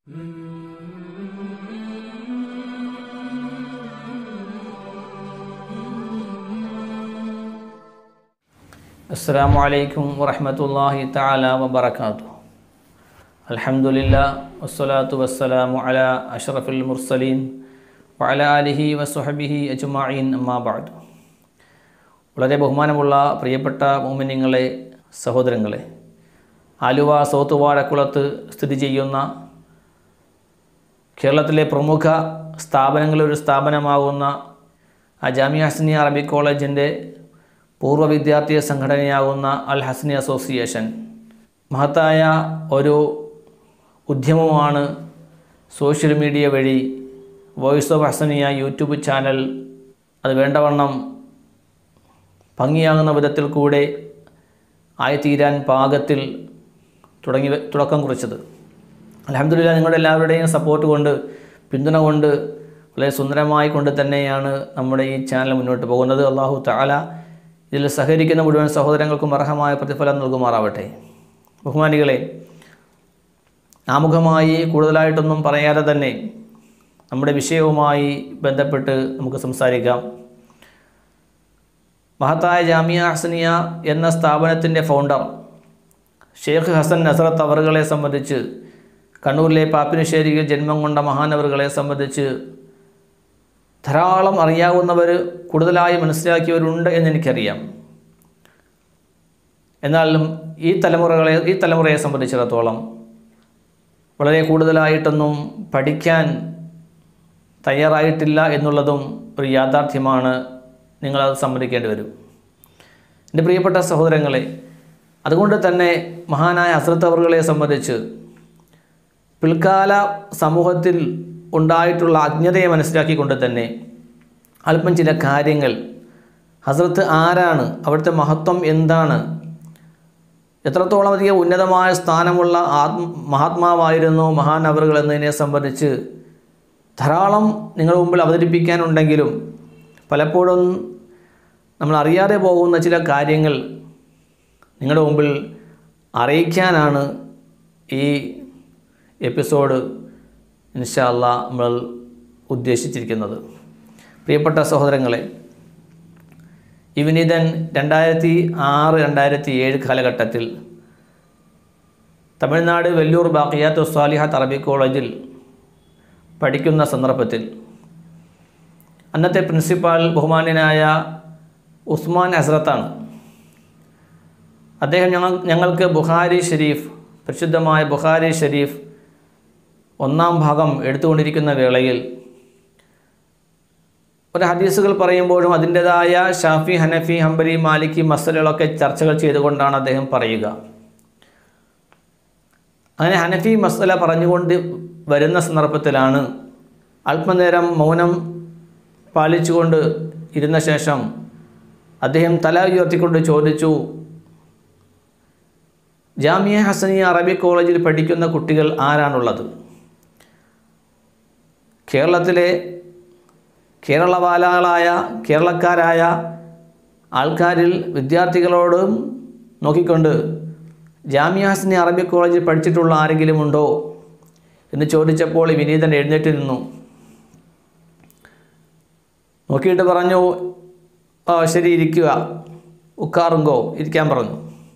السلام عليكم ورحمة الله تعالى وبركاته الحمد لله والصلاة والسلام على أشرف المرسلين وعلى آله وصحبه أجمعين أما بعد വളരെ ബഹുമാനമുള്ള പ്രിയപ്പെട്ട മോമിനിങ്ങളെ സഹോദരങ്ങളെ ആലുവ സോത്തുവാഴക്കുളത്ത് സ്ഥിതി ചെയ്യുന്ന കേരളത്തിലെ പ്രമുഖ സ്ഥാപനങ്ങളിലൊരു സ്ഥാപനമാകുന്ന ആ ജാമിയ ഹസ്നി അറബിക് കോളേജിൻ്റെ പൂർവ്വ വിദ്യാർത്ഥി സംഘടനയാകുന്ന അൽ ഹസ്നി അസോസിയേഷൻ മഹത്തായ ഒരു ഉദ്യമമാണ് സോഷ്യൽ മീഡിയ വഴി voice of Hasaniya YouTube channel അത് വേണ്ടവണ്ണം ഭംഗിയാകുന്ന വിധത്തിൽ കൂടെ ആയിത്തീരാൻ പാകത്തിൽ തുടങ്ങി തുടക്കം കുറിച്ചത് അലഹമില്ല നിങ്ങളുടെ എല്ലാവരുടെയും സപ്പോർട്ട് കൊണ്ട് പിന്തുണ കൊണ്ട് വളരെ സുന്ദരമായി കൊണ്ട് തന്നെയാണ് നമ്മുടെ ഈ ചാനൽ മുന്നോട്ട് പോകുന്നത് അള്ളാഹു താല ഇതിൽ സഹകരിക്കുന്ന മുഴുവൻ സഹോദരങ്ങൾക്കും അർഹമായ പ്രതിഫലം നൽകുമാറാവട്ടെ ബഹുമാനികളെ ആമുഖമായി കൂടുതലായിട്ടൊന്നും പറയാതെ തന്നെ നമ്മുടെ വിഷയവുമായി ബന്ധപ്പെട്ട് നമുക്ക് സംസാരിക്കാം മഹത്തായ ജാമിയ ഹസനിയ എന്ന സ്ഥാപനത്തിൻ്റെ ഫൗണ്ടർ ഷെയ്ഖ് ഹസൻ നസറത്ത് അവറുകളെ സംബന്ധിച്ച് കണ്ണൂരിലെ പാപ്പിനിശ്ശേരിയിൽ ജന്മം കൊണ്ട മഹാനവറുകളെ സംബന്ധിച്ച് ധാരാളം അറിയാവുന്നവർ കൂടുതലായി മനസ്സിലാക്കിയവരുണ്ട് എന്നെനിക്കറിയാം എന്നാലും ഈ തലമുറകളെ ഈ തലമുറയെ സംബന്ധിച്ചിടത്തോളം വളരെ കൂടുതലായിട്ടൊന്നും പഠിക്കാൻ തയ്യാറായിട്ടില്ല എന്നുള്ളതും ഒരു യാഥാർത്ഥ്യമാണ് നിങ്ങളത് സമ്മതിക്കേണ്ടി വരും എൻ്റെ പ്രിയപ്പെട്ട സഹോദരങ്ങളെ അതുകൊണ്ട് തന്നെ മഹാനായ ഹസ്രത്ത് അവറുകളെ സംബന്ധിച്ച് പിൽക്കാല സമൂഹത്തിൽ ഉണ്ടായിട്ടുള്ള അജ്ഞതയെ മനസ്സിലാക്കിക്കൊണ്ട് തന്നെ അല്പം ചില കാര്യങ്ങൾ ഹസ്രത്ത് ആരാണ് അവിടുത്തെ മഹത്വം എന്താണ് എത്രത്തോളം അധികം ഉന്നതമായ സ്ഥാനമുള്ള ആത്മ മഹാത്മാവായിരുന്നു മഹാനവറുകൾ എന്നതിനെ സംബന്ധിച്ച് ധാരാളം നിങ്ങളുടെ മുമ്പിൽ അവതരിപ്പിക്കാനുണ്ടെങ്കിലും പലപ്പോഴും നമ്മൾ അറിയാതെ പോകുന്ന ചില കാര്യങ്ങൾ നിങ്ങളുടെ മുമ്പിൽ അറിയിക്കാനാണ് ഈ എപ്പിസോഡ് ഇൻഷാല്ല നമ്മൾ ഉദ്ദേശിച്ചിരിക്കുന്നത് പ്രിയപ്പെട്ട സഹോദരങ്ങളെ ഈ വിനീതൻ രണ്ടായിരത്തി ആറ് രണ്ടായിരത്തി ഏഴ് കാലഘട്ടത്തിൽ തമിഴ്നാട് വെല്ലൂർ ബാക്കിയാത്ത് സ്വാലിഹാത്ത് അറബിക് കോളേജിൽ പഠിക്കുന്ന സന്ദർഭത്തിൽ അന്നത്തെ പ്രിൻസിപ്പാൾ ബഹുമാന്യനായ ഉസ്മാൻ ഹസ്രത്താണ് അദ്ദേഹം ഞങ്ങൾ ഞങ്ങൾക്ക് ബുഖാരി ഷരീഫ് പരിശുദ്ധമായ ബുഖാരി ഷരീഫ് ഒന്നാം ഭാഗം എടുത്തുകൊണ്ടിരിക്കുന്ന വേളയിൽ ഒരു ഹദീസുകൾ പറയുമ്പോഴും അതിൻ്റെതായ ഷാഫി ഹനഫി ഹംബലി മാലിക്കി മസലുകളൊക്കെ ചർച്ചകൾ ചെയ്തുകൊണ്ടാണ് അദ്ദേഹം പറയുക അങ്ങനെ ഹനഫി മസല പറഞ്ഞുകൊണ്ട് വരുന്ന സന്ദർഭത്തിലാണ് അല്പനേരം മൗനം പാലിച്ചുകൊണ്ട് ഇരുന്ന ശേഷം അദ്ദേഹം തല ഉയർത്തിക്കൊണ്ട് ചോദിച്ചു ജാമിയ ഹസനിയ അറബിക് കോളേജിൽ പഠിക്കുന്ന കുട്ടികൾ ആരാണുള്ളത് കേരളത്തിലെ കേരളവാലാളായ കേരളക്കാരായ ആൾക്കാരിൽ വിദ്യാർത്ഥികളോടും നോക്കിക്കൊണ്ട് ജാമിയ ഹസനി അറബിക് കോളേജിൽ പഠിച്ചിട്ടുള്ള ആരെങ്കിലും ഉണ്ടോ എന്ന് ചോദിച്ചപ്പോൾ ഈ വിനീതൻ എഴുന്നേറ്റ് നിന്നു നോക്കിയിട്ട് പറഞ്ഞു ആ ശരി ഇരിക്കുക ഉക്കാറുങ്കോ ഇരിക്കാൻ പറഞ്ഞു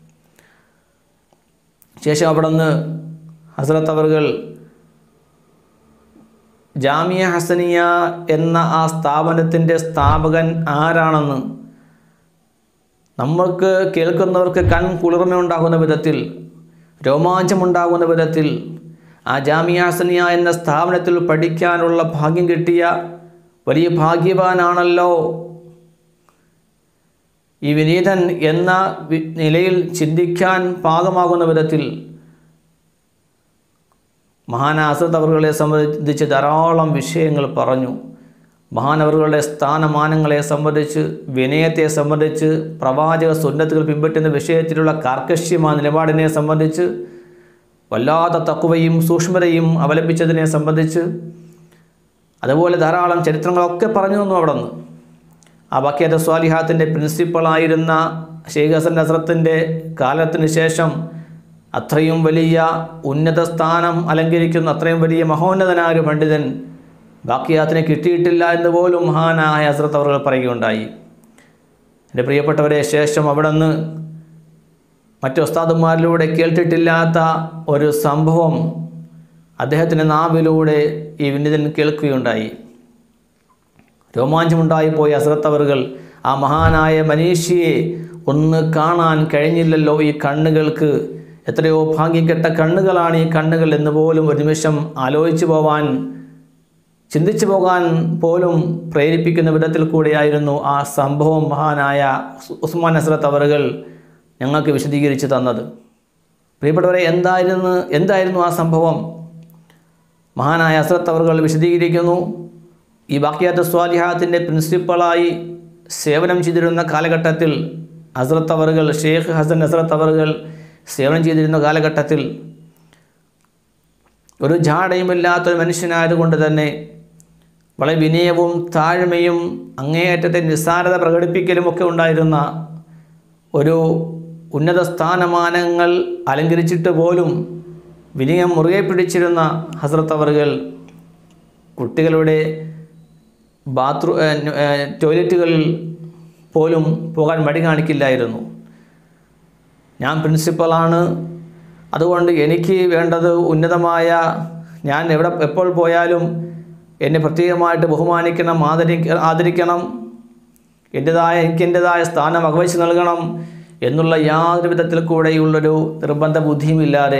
ശേഷം അവിടെ നിന്ന് ഹസ്രത്ത് അവർകൾ ജാമിയ ഹസനിയ എന്ന ആ സ്ഥാപനത്തിൻ്റെ സ്ഥാപകൻ ആരാണെന്ന് നമ്മൾക്ക് കേൾക്കുന്നവർക്ക് കൺ കുളിർമയുണ്ടാകുന്ന വിധത്തിൽ രോമാഞ്ചമുണ്ടാകുന്ന വിധത്തിൽ ആ ജാമിയ ഹസനിയ എന്ന സ്ഥാപനത്തിൽ പഠിക്കാനുള്ള ഭാഗ്യം കിട്ടിയ വലിയ ഭാഗ്യവാനാണല്ലോ ഈ വിനീതൻ എന്ന നിലയിൽ ചിന്തിക്കാൻ പാകമാകുന്ന വിധത്തിൽ മഹാനാസത്ത് അവറുകളെ സംബന്ധിച്ച് ധാരാളം വിഷയങ്ങൾ പറഞ്ഞു മഹാനവറുകളുടെ സ്ഥാനമാനങ്ങളെ സംബന്ധിച്ച് വിനയത്തെ സംബന്ധിച്ച് പ്രവാചക സുന്നത്തുകൾ പിൻപറ്റുന്ന വിഷയത്തിലുള്ള കാർക്കശ്യമായ നിലപാടിനെ സംബന്ധിച്ച് വല്ലാത്ത തക്കുവയും സൂക്ഷ്മതയും അവലംബിച്ചതിനെ സംബന്ധിച്ച് അതുപോലെ ധാരാളം ചരിത്രങ്ങളൊക്കെ പറഞ്ഞു തന്നു അവിടെ നിന്ന് ആ ബക്കിയത്ത് സ്വാലിഹാത്തിൻ്റെ പ്രിൻസിപ്പളായിരുന്ന ഷെയ്ഖ് ഹസൻ നസ്രത്തിൻ്റെ കാലത്തിന് ശേഷം അത്രയും വലിയ ഉന്നത സ്ഥാനം അലങ്കരിക്കുന്ന അത്രയും വലിയ മഹോന്നതനായ ഒരു പണ്ഡിതൻ ബാക്കിയാത്തിനെ കിട്ടിയിട്ടില്ല എന്ന് പോലും മഹാനായ ഹസ്രത്ത് അവർ പറയുകയുണ്ടായി എൻ്റെ പ്രിയപ്പെട്ടവരെ ശേഷം അവിടെ നിന്ന് മറ്റു ഉസ്താദന്മാരിലൂടെ കേട്ടിട്ടില്ലാത്ത ഒരു സംഭവം അദ്ദേഹത്തിൻ്റെ നാവിലൂടെ ഈ വിനിതൻ കേൾക്കുകയുണ്ടായി രോമാഞ്ചമുണ്ടായിപ്പോയി ഹസ്രത്ത് അവർകൾ ആ മഹാനായ മനീഷിയെ ഒന്ന് കാണാൻ കഴിഞ്ഞില്ലല്ലോ ഈ കണ്ണുകൾക്ക് എത്രയോ ഭാഗ്യം കെട്ട കണ്ണുകളാണ് ഈ കണ്ണുകൾ എന്ന് പോലും ഒരു നിമിഷം ആലോചിച്ചു പോവാൻ ചിന്തിച്ചു പോകാൻ പോലും പ്രേരിപ്പിക്കുന്ന വിധത്തിൽ കൂടിയായിരുന്നു ആ സംഭവം മഹാനായ ഉസ്- ഉസ്മാൻ ഹസ്രത്ത് അവറുകൾ ഞങ്ങൾക്ക് വിശദീകരിച്ച് തന്നത് പ്രിയപ്പെട്ടവരെ എന്തായിരുന്നു എന്തായിരുന്നു ആ സംഭവം മഹാനായ ഹസ്രത്ത് അവറുകൾ വിശദീകരിക്കുന്നു ഈ ബാക്കിയാത്ത സ്വാലിഹാത്തിൻ്റെ പ്രിൻസിപ്പളായി സേവനം ചെയ്തിരുന്ന കാലഘട്ടത്തിൽ ഹസ്രത്ത് അവറുകൾ ഷെയ്ഖ് ഹസൻ ഹസ്രത്ത് അവറുകൾ സേവനം ചെയ്തിരുന്ന കാലഘട്ടത്തിൽ ഒരു ജാടയുമില്ലാത്തൊരു മനുഷ്യനായതുകൊണ്ട് തന്നെ വളരെ വിനയവും താഴ്മയും അങ്ങേയറ്റത്തെ നിസ്സാരത പ്രകടിപ്പിക്കലും ഒക്കെ ഉണ്ടായിരുന്ന ഒരു ഉന്നത സ്ഥാനമാനങ്ങൾ അലങ്കരിച്ചിട്ട് പോലും വിനയം മുറുകെ പിടിച്ചിരുന്ന ഹസ്രത്ത് അവറുകൾ കുട്ടികളുടെ ബാത്റൂ ടോയ്ലറ്റുകളിൽ പോലും പോകാൻ മടി കാണിക്കില്ലായിരുന്നു ഞാൻ പ്രിൻസിപ്പളാണ് അതുകൊണ്ട് എനിക്ക് വേണ്ടത് ഉന്നതമായ ഞാൻ എവിടെ എപ്പോൾ പോയാലും എന്നെ പ്രത്യേകമായിട്ട് ബഹുമാനിക്കണം ആദരി ആദരിക്കണം എൻ്റെതായ എനിക്ക് എൻ്റെതായ സ്ഥാനം വകവച്ച് നൽകണം എന്നുള്ള യാതൊരു വിധത്തിൽ കൂടെയുള്ളൊരു നിർബന്ധ ബുദ്ധിയുമില്ലാതെ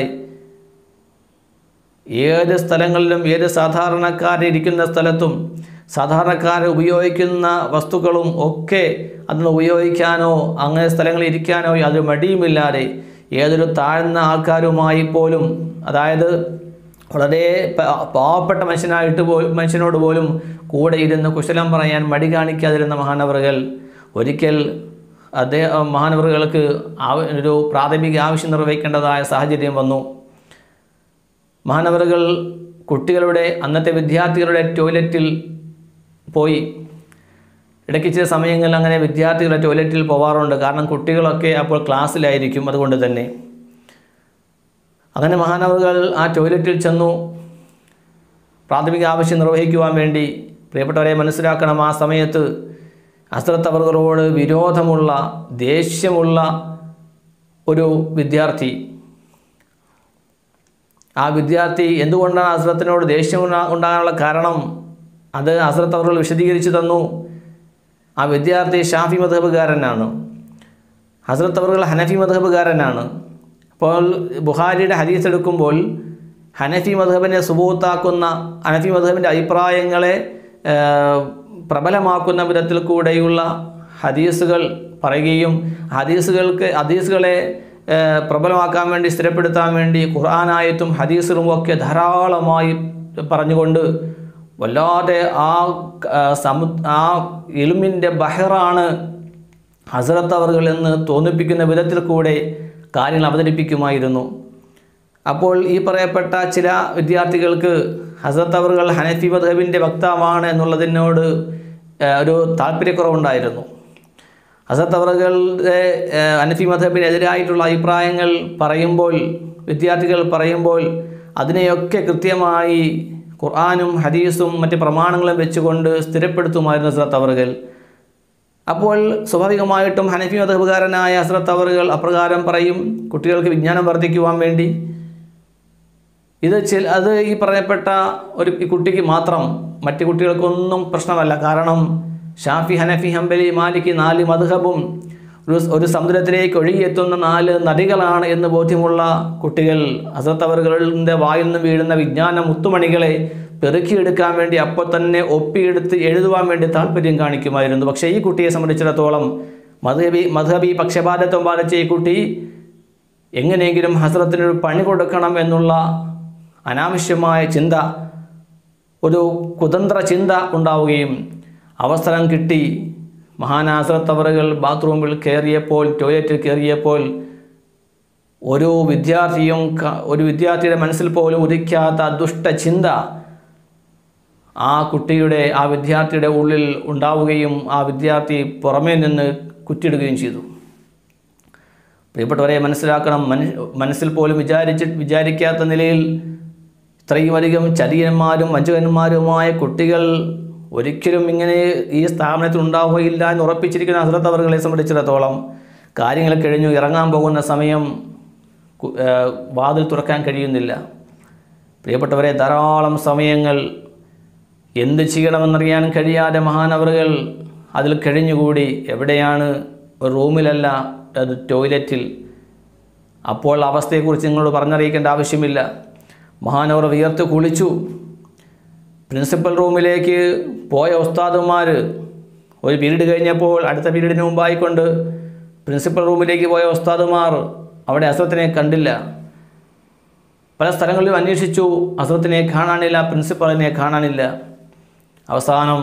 ഏത് സ്ഥലങ്ങളിലും ഏത് സാധാരണക്കാരിരിക്കുന്ന സ്ഥലത്തും സാധാരണക്കാർ ഉപയോഗിക്കുന്ന വസ്തുക്കളും ഒക്കെ അന്ന് ഉപയോഗിക്കാനോ അങ്ങനെ സ്ഥലങ്ങളിൽ ഇരിക്കാനോ യാതൊരു മടിയുമില്ലാതെ ഏതൊരു താഴ്ന്ന ആൾക്കാരുമായി പോലും അതായത് വളരെ പ- പാവപ്പെട്ട മനുഷ്യനായിട്ട് പോ മനുഷ്യനോട് പോലും കൂടെ ഇരുന്ന് കുശലം പറയാൻ മടി കാണിക്കാതിരുന്ന മഹാനവറുകൾ ഒരിക്കൽ അദ്ദേഹം മഹാനവറുകൾക്ക് ആവ- ഒരു പ്രാഥമിക ആവശ്യം നിർവഹിക്കേണ്ടതായ സാഹചര്യം വന്നു മഹാനവറുകൾ കുട്ടികളുടെ അന്നത്തെ വിദ്യാർത്ഥികളുടെ ടോയ്ലറ്റിൽ പോയി ഇടയ്ക്ക് ചില സമയങ്ങളിൽ അങ്ങനെ വിദ്യാർത്ഥികളുടെ ടോയ്ലറ്റിൽ പോവാറുണ്ട് കാരണം കുട്ടികളൊക്കെ അപ്പോൾ ക്ലാസ്സിലായിരിക്കും അതുകൊണ്ട് തന്നെ അങ്ങനെ മഹാനവറുകൾ ആ ടോയ്ലറ്റിൽ ചെന്നു പ്രാഥമിക ആവശ്യം നിർവഹിക്കുവാൻ വേണ്ടി പ്രിയപ്പെട്ടവരെ മനസ്സിലാക്കണം ആ സമയത്ത് അസ്രത്ത് അവറുകളോട് വിരോധമുള്ള ദേഷ്യമുള്ള ഒരു വിദ്യാർത്ഥി ആ വിദ്യാർത്ഥി എന്തുകൊണ്ടാണ് അസ്രത്തിനോട് ദേഷ്യം ഉണ്ടാ- ഉണ്ടാകാനുള്ള കാരണം അത് അസ്രത്ത് അവർ വിശദീകരിച്ചു തന്നു ആ വിദ്യാർത്ഥി ഷാഫി മധബുകാരനാണ് ഹസ്രത്ത് അവർ ഹനഫി മധബുകാരനാണ് അപ്പോൾ ബുഹാരിയുടെ ഹദീസ് എടുക്കുമ്പോൾ ഹനഫി മധബിനെ സുബൂത്താക്കുന്ന ഹനഫി മധബിൻ്റെ അഭിപ്രായങ്ങളെ ആ, പ്രബലമാക്കുന്ന വിധത്തിൽ കൂടെയുള്ള ഹദീസുകൾ പറയുകയും ഹദീസുകൾക്ക് ഹദീസുകളെ ആ, പ്രബലമാക്കാൻ വേണ്ടി സ്ഥിരപ്പെടുത്താൻ വേണ്ടി ഖുർആനായത്തും ഹദീസുകളും ഒക്കെ ധാരാളമായി പറഞ്ഞുകൊണ്ട് വല്ലാതെ ആ ആ, സമു ആ ഇലുമിൻ്റെ ബഹറാണ് ഹസരത്ത് അവർകൾ എന്ന് തോന്നിപ്പിക്കുന്ന വിധത്തിൽ കൂടെ കാര്യങ്ങൾ അവതരിപ്പിക്കുമായിരുന്നു അപ്പോൾ ഈ പറയപ്പെട്ട ചില വിദ്യാർത്ഥികൾക്ക് ഹസരത്ത് അവർകൾ ഹനഫി മധബിൻ്റെ വക്താവാണ് എന്നുള്ളതിനോട് ആ, ഒരു താല്പര്യക്കുറവുണ്ടായിരുന്നു ഹസരത്ത് അവറുകളുടെ ഹനഫി മധബിനെതിരായിട്ടുള്ള അഭിപ്രായങ്ങൾ പറയുമ്പോൾ വിദ്യാർത്ഥികൾ പറയുമ്പോൾ അതിനെയൊക്കെ കൃത്യമായി ഖുർആാനും ഹദീസും മറ്റ് പ്രമാണങ്ങളും വെച്ചുകൊണ്ട് സ്ഥിരപ്പെടുത്തുമായിരുന്നു ഹസ്രത്ത് അവറുകൾ അപ്പോൾ സ്വാഭാവികമായിട്ടും ഹനഫി മതപകാരനായ ഹസ്രത്ത് അവറുകൾ അപ്രകാരം പറയും കുട്ടികൾക്ക് വിജ്ഞാനം വർദ്ധിക്കുവാൻ വേണ്ടി ഇത് ചില അത് ഈ പറയപ്പെട്ട ഒരു ഈ കുട്ടിക്ക് മാത്രം മറ്റു കുട്ടികൾക്കൊന്നും പ്രശ്നമല്ല കാരണം ഷാഫി ഹനഫി ഹംബലി മാലിക് നാല് മധുഹബും ഒരു ഒരു സമുദ്രത്തിലേക്ക് ഒഴുകിയെത്തുന്ന നാല് നദികളാണ് എന്ന് ബോധ്യമുള്ള കുട്ടികൾ അസത്തവറുകളുടെ വായിൽ നിന്ന് വീഴുന്ന വിജ്ഞാന മുത്തുമണികളെ പെറുക്കിയെടുക്കാൻ വേണ്ടി അപ്പോൾ തന്നെ ഒപ്പിയെടുത്ത് എഴുതുവാൻ വേണ്ടി താല്പര്യം കാണിക്കുമായിരുന്നു പക്ഷേ ഈ കുട്ടിയെ സംബന്ധിച്ചിടത്തോളം മധുഹബി മധുഹബി പക്ഷപാതത്വം പാലിച്ച ഈ കുട്ടി എങ്ങനെയെങ്കിലും ഹസ്രത്തിനൊരു പണി കൊടുക്കണം എന്നുള്ള അനാവശ്യമായ ചിന്ത ഒരു കുതന്ത്ര ചിന്ത ഉണ്ടാവുകയും അവസരം കിട്ടി മഹാനാസ്രത്തവറുകൾ ബാത്റൂമിൽ കയറിയപ്പോൾ ടോയ്ലറ്റിൽ കയറിയപ്പോൾ ഒരു വിദ്യാർത്ഥിയും ക- ഒരു വിദ്യാർത്ഥിയുടെ മനസ്സിൽ പോലും ഉദിക്കാത്ത ദുഷ്ട ചിന്ത ആ കുട്ടിയുടെ ആ വിദ്യാർത്ഥിയുടെ ഉള്ളിൽ ഉണ്ടാവുകയും ആ വിദ്യാർത്ഥി പുറമേ നിന്ന് കുറ്റിടുകയും ചെയ്തു പ്രിയപ്പെട്ടവരെ മനസ്സിലാക്കണം മനു മനസ്സിൽ പോലും വിചാരിച്ച് വിചാരിക്കാത്ത നിലയിൽ ഇത്രയും അധികം ചതിയന്മാരും വഞ്ചകന്മാരുമായ കുട്ടികൾ ഒരിക്കലും ഇങ്ങനെ ഈ സ്ഥാപനത്തിൽ ഉണ്ടാവുകയില്ല എന്ന് ഉറപ്പിച്ചിരിക്കുന്ന ഹസ്രത്ത് അവറുകളെ സംബന്ധിച്ചിടത്തോളം കാര്യങ്ങൾ കഴിഞ്ഞു ഇറങ്ങാൻ പോകുന്ന സമയം കു- ഏഹ് വാതിൽ തുറക്കാൻ കഴിയുന്നില്ല പ്രിയപ്പെട്ടവരെ ധാരാളം സമയങ്ങൾ എന്ത് ചെയ്യണമെന്നറിയാൻ കഴിയാതെ മഹാനവറുകൾ അതിൽ കഴിഞ്ഞുകൂടി എവിടെയാണ് ഒരു റൂമിലല്ല അത് ടോയ്ലറ്റിൽ അപ്പോൾ അവസ്ഥയെക്കുറിച്ച് നിങ്ങളോട് പറഞ്ഞറിയിക്കേണ്ട ആവശ്യമില്ല മഹാനവർ വിയർത്ത് കുളിച്ചു പ്രിൻസിപ്പൽ റൂമിലേക്ക് പോയ ഉസ്താദുമാർ ഒരു പീരീഡ് കഴിഞ്ഞപ്പോൾ അടുത്ത പീരീഡിന് മുമ്പായിക്കൊണ്ട് പ്രിൻസിപ്പൽ റൂമിലേക്ക് പോയ ഉസ്താദുമാർ അവിടെ അസ്രത്തിനെ കണ്ടില്ല പല സ്ഥലങ്ങളിലും അന്വേഷിച്ചു അസ്രത്തിനെ കാണാനില്ല പ്രിൻസിപ്പളിനെ കാണാനില്ല അവസാനം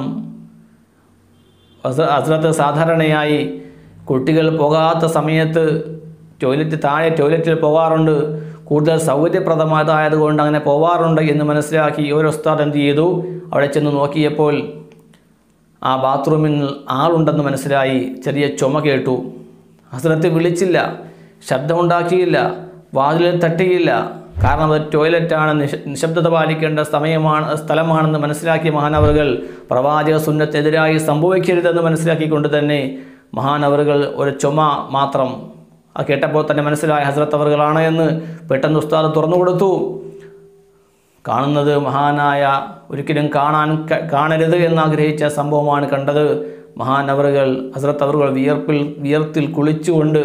അസ- ഹസ്രത്ത് സാധാരണയായി കുട്ടികൾ പോകാത്ത സമയത്ത് ടോയ്ലറ്റ് താഴെ ടോയ്ലറ്റിൽ പോകാറുണ്ട് കൂടുതൽ സൗകര്യപ്രദമായതായതുകൊണ്ട് അങ്ങനെ പോവാറുണ്ട് എന്ന് മനസ്സിലാക്കി ഒരു ഉസ്താദ് എന്ത് ചെയ്തു അവിടെ ചെന്ന് നോക്കിയപ്പോൾ ആ ബാത്റൂമിൽ ആളുണ്ടെന്ന് മനസ്സിലായി ചെറിയ ചുമ കേട്ടു ഹസ്രത്ത് വിളിച്ചില്ല ശബ്ദമുണ്ടാക്കിയില്ല വാതിലിൽ തട്ടിയില്ല കാരണം അത് ടോയ്ലറ്റാണ് നിശ നിശബ്ദത പാലിക്കേണ്ട സമയമാണ് സ്ഥലമാണെന്ന് മനസ്സിലാക്കിയ മഹാനവറുകൾ പ്രവാചക സുന്നത്തെതിരായി സംഭവിക്കരുതെന്ന് മനസ്സിലാക്കിക്കൊണ്ട് തന്നെ മഹാനവറുകൾ ഒരു ചുമ മാത്രം ആ കേട്ടപ്പോൾ തന്നെ മനസ്സിലായ ഹസ്രത്ത് അവറുകളാണ് എന്ന് പെട്ടെന്ന് ഉസ്താദ് തുറന്നു കൊടുത്തു കാണുന്നത് മഹാനായ ഒരിക്കലും കാണാൻ ക- കാണരുത് എന്നാഗ്രഹിച്ച സംഭവമാണ് കണ്ടത് മഹാനവറുകൾ ഹസ്രത്ത് അവറുകൾ വിയർപ്പിൽ വിയർത്തിൽ കുളിച്ചുകൊണ്ട്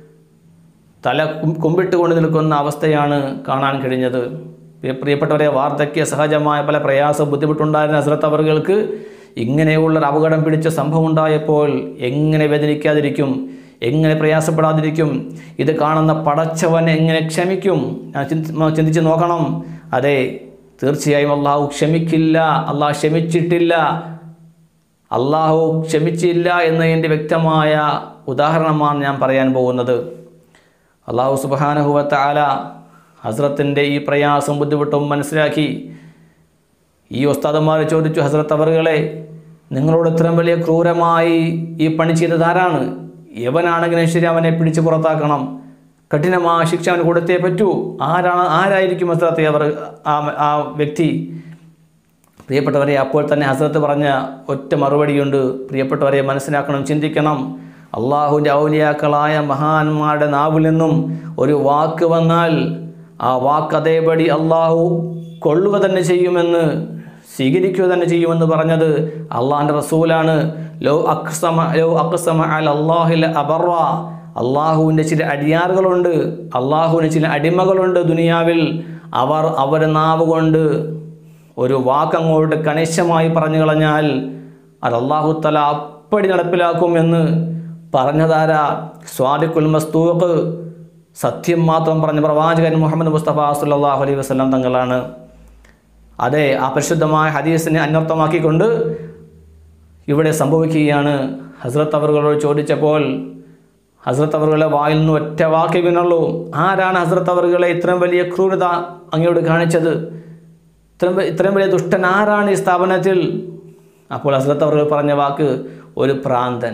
തല കും- കുമ്പിട്ടുകൊണ്ട് നിൽക്കുന്ന അവസ്ഥയാണ് കാണാൻ കഴിഞ്ഞത് പ്രിയ- പ്രിയപ്പെട്ടവരെ വാർദ്ധക്യ സഹജമായ പല പ്രയാസ ബുദ്ധിമുട്ടുണ്ടായിരുന്ന ഹസ്രത്ത് അവറുകൾക്ക് ഇങ്ങനെയുള്ള ഒരു അപകടം പിടിച്ച സംഭവം ഉണ്ടായപ്പോൾ എങ്ങനെ വേദനിക്കാതിരിക്കും എങ്ങനെ പ്രയാസപ്പെടാതിരിക്കും ഇത് കാണുന്ന പടച്ചവൻ എങ്ങനെ ക്ഷമിക്കും ഞാൻ ചിന്തി- ചിന്തിച്ച് നോക്കണം അതെ തീർച്ചയായും അള്ളാഹു ക്ഷമിക്കില്ല അള്ളാഹു ക്ഷമിച്ചിട്ടില്ല അള്ളാഹു ക്ഷമിച്ചില്ല എന്നതിൻ്റെ വ്യക്തമായ ഉദാഹരണമാണ് ഞാൻ പറയാൻ പോകുന്നത് അള്ളാഹു സുബാനഹുവത്ത ആല ഹസ്രത്തിൻ്റെ ഈ പ്രയാസം ബുദ്ധിമുട്ടും മനസ്സിലാക്കി ഈ ഉസ്താദന്മാർ ചോദിച്ചു ഹസ്രത്ത് അവറുകളെ നിങ്ങളോട് ഇത്രയും വലിയ ക്രൂരമായി ഈ പണി ചെയ്തത് ആരാണ് യവനാണെങ്കിലും ശരി അവനെ പിടിച്ച് പുറത്താക്കണം കഠിനമായ ശിക്ഷ അവന് കൊടുത്തേ പറ്റൂ ആരാണ് ആരായിരിക്കും ഹസ്രത്തെ അവർ ആ ആ വ്യക്തി പ്രിയപ്പെട്ടവരെ അപ്പോൾ തന്നെ ഹസ്രത്ത് പറഞ്ഞ ഒറ്റ മറുപടിയുണ്ട് പ്രിയപ്പെട്ടവരെ മനസ്സിലാക്കണം ചിന്തിക്കണം അള്ളാഹുവിൻ്റെ ഔലിയാക്കളായ മഹാന്മാരുടെ നാവിൽ നിന്നും ഒരു വാക്ക് വന്നാൽ ആ വാക്ക് അതേപടി അള്ളാഹു കൊള്ളുക തന്നെ ചെയ്യുമെന്ന് സ്വീകരിക്കുക തന്നെ ചെയ്യുമെന്ന് പറഞ്ഞത് അള്ളാഹിൻ്റെ റസൂലാണ് ലോ അക്സമ ലോ അക്സമ അൽ അള്ളാഹിൽ അബറ അള്ളാഹുവിൻ്റെ ചില അടിയാറുകളുണ്ട് അള്ളാഹുവിന് ചില അടിമകളുണ്ട് ദുനിയാവിൽ അവർ അവരുടെ നാവ് കൊണ്ട് ഒരു വാക്കങ്ങോട്ട് കണിശമായി പറഞ്ഞു കളഞ്ഞാൽ അത് അള്ളാഹു തല അപ്പടി നടപ്പിലാക്കും എന്ന് പറഞ്ഞതാരാ സ്വാദിഖുൽ മസ്തൂഖ് സത്യം മാത്രം പറഞ്ഞ പ്രവാചകൻ മുഹമ്മദ് മുസ്തഫ സല്ലല്ലാഹു അലൈഹി വസല്ലം തങ്ങളാണ് അതെ ആ പരിശുദ്ധമായ ഹദീസിനെ അന്വർത്ഥമാക്കിക്കൊണ്ട് ഇവിടെ സംഭവിക്കുകയാണ് ഹസ്രത്ത് അവറുകളോട് ചോദിച്ചപ്പോൾ ഹസ്രത്ത് അവറുകളെ വായിൽ നിന്ന് ഒറ്റ വാക്കേ വീണുള്ളൂ ആരാണ് ഹസ്രത്ത് അവറുകളെ ഇത്രയും വലിയ ക്രൂരത അങ്ങയോട് കാണിച്ചത് ഇത്രയും വ- ഇത്രയും വലിയ ദുഷ്ടൻ ആരാണ് ഈ സ്ഥാപനത്തിൽ അപ്പോൾ ഹസ്രത്ത് അവർ പറഞ്ഞ വാക്ക് ഒരു ഭ്രാന്തൻ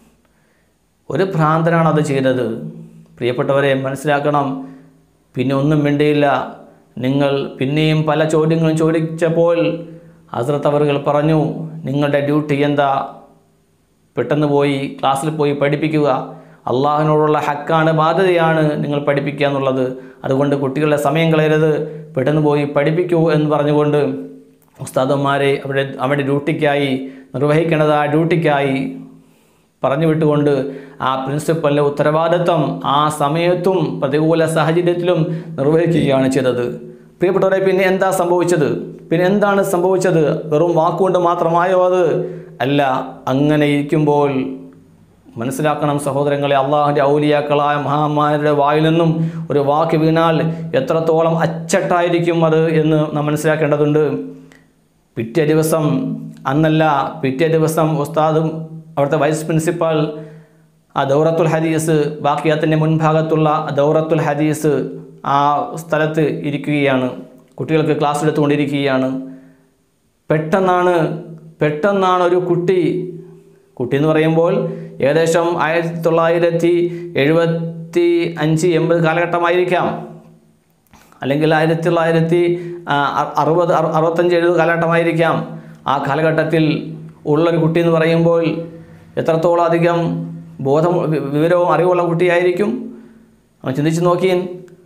ഒരു ഭ്രാന്തനാണ് അത് ചെയ്തത് പ്രിയപ്പെട്ടവരെ മനസ്സിലാക്കണം പിന്നെ ഒന്നും മിണ്ടിയില്ല നിങ്ങൾ പിന്നെയും പല ചോദ്യങ്ങളും ചോദിച്ചപ്പോൾ ഹസ്രത്ത് അവറുകൾ പറഞ്ഞു നിങ്ങളുടെ ഡ്യൂട്ടി എന്താ പെട്ടെന്ന് പോയി ക്ലാസ്സിൽ പോയി പഠിപ്പിക്കുക അള്ളാഹിനോടുള്ള ഹക്കാണ് ബാധ്യതയാണ് നിങ്ങൾ പഠിപ്പിക്കുക എന്നുള്ളത് അതുകൊണ്ട് കുട്ടികളുടെ സമയം കളയരുത് പെട്ടെന്ന് പോയി പഠിപ്പിക്കൂ എന്ന് പറഞ്ഞുകൊണ്ട് ഉസ്താദന്മാരെ അവിടെ അവിടെ ഡ്യൂട്ടിക്കായി നിർവഹിക്കേണ്ടത് ആ ഡ്യൂട്ടിക്കായി പറഞ്ഞു വിട്ടുകൊണ്ട് ആ പ്രിൻസിപ്പലിൻ്റെ ഉത്തരവാദിത്വം ആ സമയത്തും പ്രതികൂല സാഹചര്യത്തിലും നിർവഹിക്കുകയാണ് ചെയ്തത് പ്രിയപ്പെട്ടവരെ പിന്നെ എന്താ സംഭവിച്ചത് പിന്നെ എന്താണ് സംഭവിച്ചത് വെറും വാക്കുകൊണ്ട് മാത്രമായോ അത് അല്ല അങ്ങനെ ഇരിക്കുമ്പോൾ മനസ്സിലാക്കണം സഹോദരങ്ങളെ അള്ളാഹുൻ്റെ ഔലിയാക്കളായ മഹാന്മാരുടെ വായിൽ നിന്നും ഒരു വാക്ക് വീണാൽ എത്രത്തോളം അച്ചട്ടായിരിക്കും അത് എന്ന് നാം മനസ്സിലാക്കേണ്ടതുണ്ട് പിറ്റേ ദിവസം അന്നല്ല പിറ്റേ ദിവസം ഉസ്താദും അവിടുത്തെ വൈസ് പ്രിൻസിപ്പാൾ ആ ദൗറത്തുൽ ഹദീസ് ബാക്കിയാത്തിൻ്റെ മുൻഭാഗത്തുള്ള ദൗറത്തുൽ ഹദീസ് ആ സ്ഥലത്ത് ഇരിക്കുകയാണ് കുട്ടികൾക്ക് ക്ലാസ് എടുത്തുകൊണ്ടിരിക്കുകയാണ് പെട്ടെന്നാണ് പെട്ടെന്നാണ് ഒരു കുട്ടി കുട്ടി എന്ന് പറയുമ്പോൾ ഏകദേശം ആയിരത്തി തൊള്ളായിരത്തി എഴുപത് എഴുപത്തി അഞ്ച് എൺപത് കാലഘട്ടമായിരിക്കാം അല്ലെങ്കിൽ ആയിരത്തി തൊള്ളായിരത്തി ആ, അ- അറുപത് അറു- അറുപത്തഞ്ച് എഴുപത് കാലഘട്ടമായിരിക്കാം ആ കാലഘട്ടത്തിൽ ഉള്ളൊരു കുട്ടി എന്ന് പറയുമ്പോൾ എത്രത്തോളം അധികം ബോധം വി- വിവരവും അറിവുള്ള കുട്ടിയായിരിക്കും അവൻ ചിന്തിച്ച് നോക്കിയൻ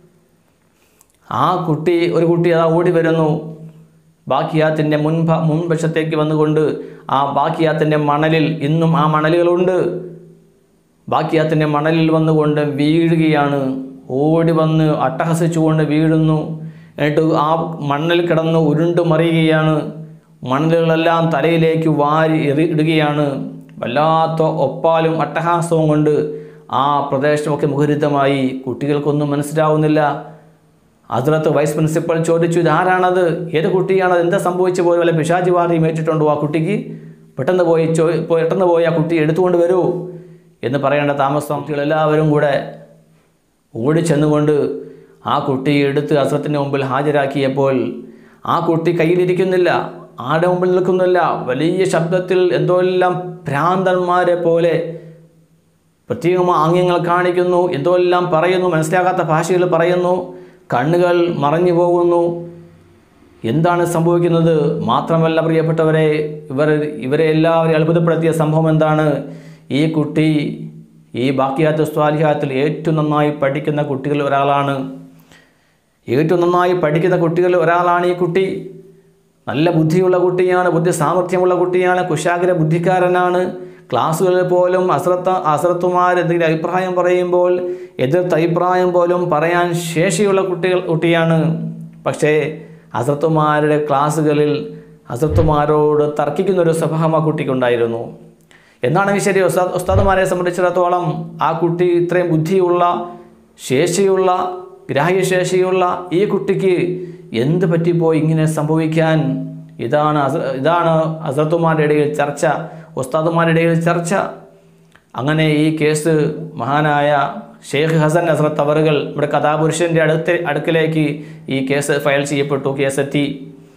ആ കുട്ടി ഒരു കുട്ടി അതാ ഓടി വരുന്നു ബാക്കിയാത്തിൻ്റെ മുൻപ മുൻവശത്തേക്ക് വന്നുകൊണ്ട് ആ ബാക്കിയാത്തിൻ്റെ മണലിൽ ഇന്നും ആ മണലുകളുണ്ട് ബാക്കിയാത്തിൻ്റെ മണലിൽ വന്നുകൊണ്ട് വീഴുകയാണ് ഓടി വന്ന് അട്ടഹസിച്ചുകൊണ്ട് വീഴുന്നു എന്നിട്ട് ആ മണ്ണിൽ കിടന്ന് ഉരുണ്ട് മറിയുകയാണ് മണലുകളെല്ലാം തലയിലേക്ക് വാരി എറി ഇടുകയാണ് വല്ലാത്ത ഒപ്പാലും അട്ടഹാസവും കൊണ്ട് ആ പ്രദേശമൊക്കെ മുഖരിതമായി കുട്ടികൾക്കൊന്നും മനസ്സിലാവുന്നില്ല അതിലത്ത് വൈസ് പ്രിൻസിപ്പൽ ചോദിച്ചു ഇതാരാണത് ഏത് കുട്ടിയാണത് എന്താ സംഭവിച്ചു പോയി വല്ല പിശാചി വാറിയും ഏറ്റിട്ടുണ്ടോ ആ കുട്ടിക്ക് പെട്ടെന്ന് പോയി ചോ പെട്ടെന്ന് പോയി ആ കുട്ടി എടുത്തുകൊണ്ട് വരൂ എന്ന് പറയേണ്ട താമസം കുട്ടികളെല്ലാവരും കൂടെ ഓടിച്ചെന്നുകൊണ്ട് ആ കുട്ടിയെ എടുത്ത് അസ്രത്തിൻ്റെ മുമ്പിൽ ഹാജരാക്കിയപ്പോൾ ആ കുട്ടി കയ്യിലിരിക്കുന്നില്ല ആരുടെ മുമ്പിൽ നിൽക്കുന്നില്ല വലിയ ശബ്ദത്തിൽ എന്തോ എല്ലാം ഭ്രാന്തന്മാരെ പോലെ പ്രത്യേകമായ ആംഗ്യങ്ങൾ കാണിക്കുന്നു എന്തോ എല്ലാം പറയുന്നു മനസ്സിലാകാത്ത ഭാഷയിൽ പറയുന്നു കണ്ണുകൾ മറഞ്ഞു പോകുന്നു എന്താണ് സംഭവിക്കുന്നത് മാത്രമല്ല പ്രിയപ്പെട്ടവരെ ഇവർ ഇവരെ എല്ലാവരെയും അത്ഭുതപ്പെടുത്തിയ സംഭവം എന്താണ് ഈ കുട്ടി ഈ ബാക്കിയാത്ത സ്വാലിഹാത്തിൽ ഏറ്റവും നന്നായി പഠിക്കുന്ന കുട്ടികളിൽ ഒരാളാണ് ഏറ്റവും നന്നായി പഠിക്കുന്ന കുട്ടികളിൽ ഒരാളാണ് ഈ കുട്ടി നല്ല ബുദ്ധിയുള്ള കുട്ടിയാണ് ബുദ്ധി സാമർഥ്യമുള്ള കുട്ടിയാണ് കുശാഗ്ര ബുദ്ധിക്കാരനാണ് ക്ലാസ്സുകളിൽ പോലും അസ്രത്ത അസ്രത്തുമാർ എന്തെങ്കിലും അഭിപ്രായം പറയുമ്പോൾ എതിർത്ത് അഭിപ്രായം പോലും പറയാൻ ശേഷിയുള്ള കുട്ടികൾ കുട്ടിയാണ് പക്ഷേ അസ്രത്തുമാരുടെ ക്ലാസ്സുകളിൽ അസ്രത്തുമാരോട് തർക്കിക്കുന്ന ഒരു സ്വഭാവം ആ കുട്ടിക്കുണ്ടായിരുന്നു എന്നാണെങ്കിൽ ശരി ഉസ്താദ് ഉസ്താദുമാരെ സംബന്ധിച്ചിടത്തോളം ആ കുട്ടി ഇത്രയും ബുദ്ധിയുള്ള ശേഷിയുള്ള ഗ്രാഹ്യശേഷിയുള്ള ഈ കുട്ടിക്ക് എന്ത് പറ്റിപ്പോയി ഇങ്ങനെ സംഭവിക്കാൻ ഇതാണ് അസ ഇതാണ് അസറത്തുമാരുടെ ഇടയിൽ ചർച്ച ഉസ്താദുമാരുടെ ഇടയിൽ ചർച്ച അങ്ങനെ ഈ കേസ് മഹാനായ ഷെയ്ഖ് ഹസൻ ഹസ്രത്ത് അവറുകൾ ഇവിടെ കഥാപുരുഷൻ്റെ അടുത്ത് അടുക്കിലേക്ക് ഈ കേസ് ഫയൽ ചെയ്യപ്പെട്ടു കേസെത്തി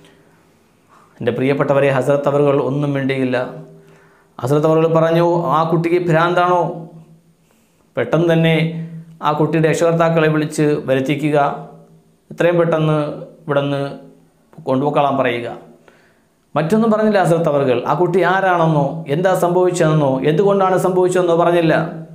എൻ്റെ പ്രിയപ്പെട്ടവരെ ഹസ്രത്ത് അവറുകൾ ഒന്നും വേണ്ടിയില്ല ഹസ്രത്ത് അവറുകൾ പറഞ്ഞു ആ കുട്ടിക്ക് ഭ്രാന്താണോ പെട്ടെന്ന് തന്നെ ആ കുട്ടിയുടെ രക്ഷകർത്താക്കളെ വിളിച്ച് വരുത്തിക്കുക എത്രയും പെട്ടെന്ന് ഇവിടെ നിന്ന് കൊണ്ടുപോക്കളാൻ പറയുക മറ്റൊന്നും പറഞ്ഞില്ല ഹസ്രത്ത് അവർകൾ ആ കുട്ടി ആരാണെന്നോ എന്താ സംഭവിച്ചതെന്നോ എന്തുകൊണ്ടാണ് സംഭവിച്ചതെന്നോ പറഞ്ഞില്ല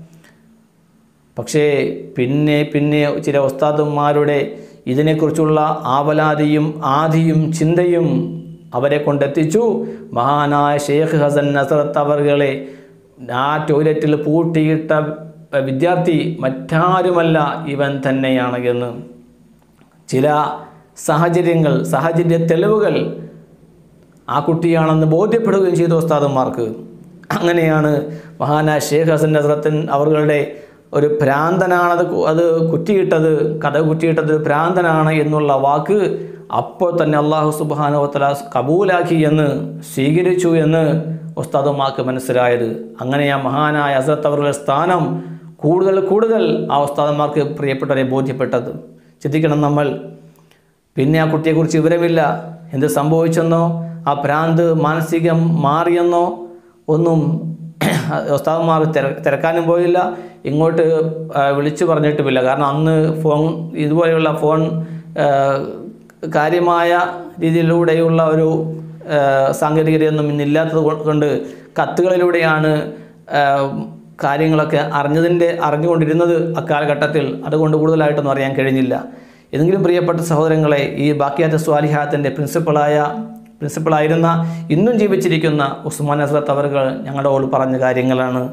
പക്ഷേ പിന്നെ പിന്നെ ചില ഉസ്താദന്മാരുടെ ഇതിനെക്കുറിച്ചുള്ള ആവലാതിയും ആദിയും ചിന്തയും അവരെ കൊണ്ടെത്തിച്ചു മഹാനായ ഷെയ്ഖ് ഹസൻ നസറത്ത് അവർകളെ ആ ടോയ്ലറ്റിൽ പൂട്ടിയിട്ട വിദ്യാർത്ഥി മറ്റാരുമല്ല ഇവൻ തന്നെയാണ് എന്ന് ചില സാഹചര്യങ്ങൾ സാഹചര്യ തെളിവുകൾ ആ കുട്ടിയാണെന്ന് ബോധ്യപ്പെടുകയും ചെയ്തു ഉസ്താദന്മാർക്ക് അങ്ങനെയാണ് മഹാനായ ഷേഖ് ഹസൻ നസറത്തൻ അവരുടെ ഒരു ഭ്രാന്തനാണത് കു- അത് കുറ്റിയിട്ടത് കഥ കുറ്റിയിട്ടത് ഒരു ഭ്രാന്തനാണ് എന്നുള്ള വാക്ക് അപ്പോൾ തന്നെ അള്ളാഹു സുബാനുവത്തല കബൂലാക്കി എന്ന് സ്വീകരിച്ചു എന്ന് ഉസ്താദുമാർക്ക് മനസ്സിലായത് അങ്ങനെ ആ മഹാനായ ഹസരത്ത് അവരുടെ സ്ഥാനം കൂടുതൽ കൂടുതൽ ആ ഉസ്താദന്മാർക്ക് പ്രിയപ്പെട്ടവരെ ബോധ്യപ്പെട്ടത് ചിന്തിക്കണം നമ്മൾ പിന്നെ ആ കുട്ടിയെക്കുറിച്ച് വിവരമില്ല എന്ത് സംഭവിച്ചെന്നോ ആ ഭ്രാന്ത് മാനസികം മാറിയെന്നോ ഒന്നും ഉസ്താദന്മാർ തിര തിരക്കാനും പോയില്ല ഇങ്ങോട്ട് ആ, വിളിച്ചു പറഞ്ഞിട്ടുമില്ല കാരണം അന്ന് ഫോൺ ഇതുപോലെയുള്ള ഫോൺ ആ, കാര്യമായ രീതിയിലൂടെയുള്ള ഒരു ആ, സാങ്കേതികതയൊന്നും ഇന്നില്ലാത്തത് കൊ- കൊണ്ട് കത്തുകളിലൂടെയാണ് ആ, കാര്യങ്ങളൊക്കെ അറിഞ്ഞതിൻ്റെ അറിഞ്ഞുകൊണ്ടിരുന്നത് അക്കാലഘട്ടത്തിൽ അതുകൊണ്ട് കൂടുതലായിട്ടൊന്നും അറിയാൻ കഴിഞ്ഞില്ല ഏതെങ്കിലും പ്രിയപ്പെട്ട സഹോദരങ്ങളെ ഈ ബാക്കിയാത്ത സ്വാലിഹാത്തിൻ്റെ പ്രിൻസിപ്പളായ പ്രിൻസിപ്പളായിരുന്ന ഇന്നും ജീവിച്ചിരിക്കുന്ന ഉസ്മാൻ ഹസ്രത്ത് അവറുകൾ ഞങ്ങളോട് പറഞ്ഞ കാര്യങ്ങളാണ്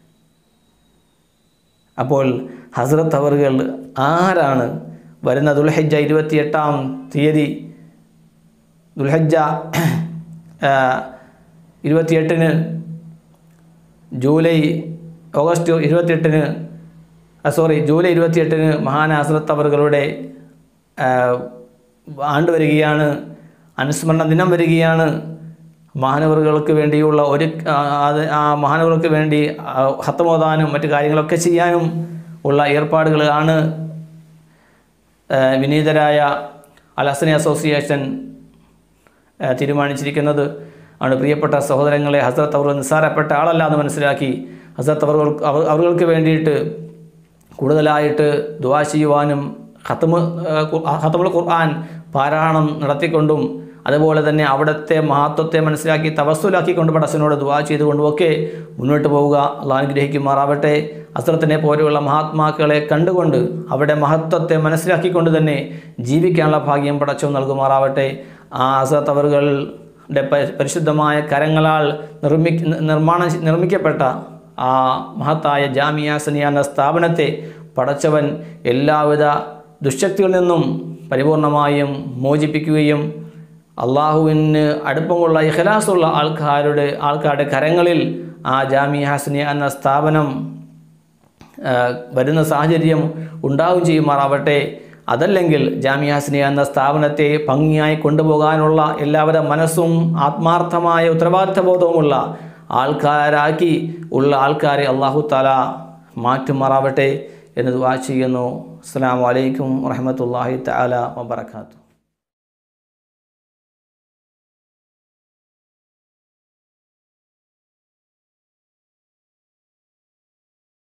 അപ്പോൾ ഹസ്രത്ത് അവറുകൾ ആരാണ് വരുന്ന ദുൽഹജ്ജ ഇരുപത്തിയെട്ടാം തീയതി ദുൽഹജ്ജ ആ, ഇരുപത്തിയെട്ടിന് ജൂലൈ ഓഗസ്റ്റ് ഇരുപത്തിയെട്ടിന് സോറി ജൂലൈ ഇരുപത്തിയെട്ടിന് മഹാൻ ഹസ്രത്ത് അവറുകളുടെ ആ, ആണ്ട് വരികയാണ് അനുസ്മരണ ദിനം വരികയാണ് മഹാനവറുകൾക്ക് വേണ്ടിയുള്ള ഒരു ആ, അത് ആ മഹാനവറുകൾക്ക് വേണ്ടി ആ, ഹത്തമോതാനും മറ്റു കാര്യങ്ങളൊക്കെ ചെയ്യാനും ഉള്ള ഏർപ്പാടുകളാണ് ആ, വിനീതരായ അൽ ഹസനി അസോസിയേഷൻ ആ, തീരുമാനിച്ചിരിക്കുന്നത് ആണ് പ്രിയപ്പെട്ട സഹോദരങ്ങളെ ഹസരത്ത് അവർ നിസ്സാരപ്പെട്ട ആളല്ല എന്ന് മനസ്സിലാക്കി ഹസരത്ത് അവർ അവർക്ക് വേണ്ടിയിട്ട് കൂടുതലായിട്ട് ദുവാ ചെയ്യുവാനും ഖത്തമ് ഖത്തമുൽ ഖുർആൻ പാരായണം നടത്തിക്കൊണ്ടും അതുപോലെ തന്നെ അവിടുത്തെ മഹത്വത്തെ മനസ്സിലാക്കി തവസ്സുലാക്കിക്കൊണ്ട് പടച്ചനോട് ദുവാ ചെയ്തുകൊണ്ടും ഒക്കെ മുന്നോട്ട് പോവുക അള്ളാഹ് അനുഗ്രഹിക്കുമാറാവട്ടെ അസ്രത്തിനെ പോലെയുള്ള മഹാത്മാക്കളെ കണ്ടുകൊണ്ട് അവരുടെ മഹത്വത്തെ മനസ്സിലാക്കിക്കൊണ്ട് തന്നെ ജീവിക്കാനുള്ള ഭാഗ്യം പടച്ചോ നൽകുമാറാവട്ടെ ആ അസത്ത് അവറുകളുടെ പ- പരിശുദ്ധമായ കരങ്ങളാൽ നിർമ്മി നിർമ്മാണം നിർമ്മിക്കപ്പെട്ട ആ മഹത്തായ ജാമിയ സനിയ എന്ന സ്ഥാപനത്തെ പടച്ചവൻ എല്ലാവിധ ദുശക്തികളിൽ നിന്നും പരിപൂർണമായും മോചിപ്പിക്കുകയും അള്ളാഹുവിന് അടുപ്പമുള്ള ഇഖലാസുള്ള ആൾക്കാരുടെ ആൾക്കാരുടെ കരങ്ങളിൽ ആ ജാമിയ ഹസനിയ എന്ന സ്ഥാപനം ആ, വരുന്ന സാഹചര്യം ഉണ്ടാവുകയും ചെയ്യുമാറാവട്ടെ അതല്ലെങ്കിൽ ജാമിയ ഹസനിയ എന്ന സ്ഥാപനത്തെ ഭംഗിയായി കൊണ്ടുപോകാനുള്ള എല്ലാവരുടെ മനസ്സും ആത്മാർത്ഥമായ ഉത്തരവാദിത്തബോധവുമുള്ള ആൾക്കാരാക്കി ഉള്ള ആൾക്കാരെ അള്ളാഹു താല മാറ്റുമാറാവട്ടെ എന്ന് ദുആ ചെയ്യുന്നു അസ്സാം വലൈക്കും വറഹമത്തല്ലാഹി തആല വബറകാതുഹു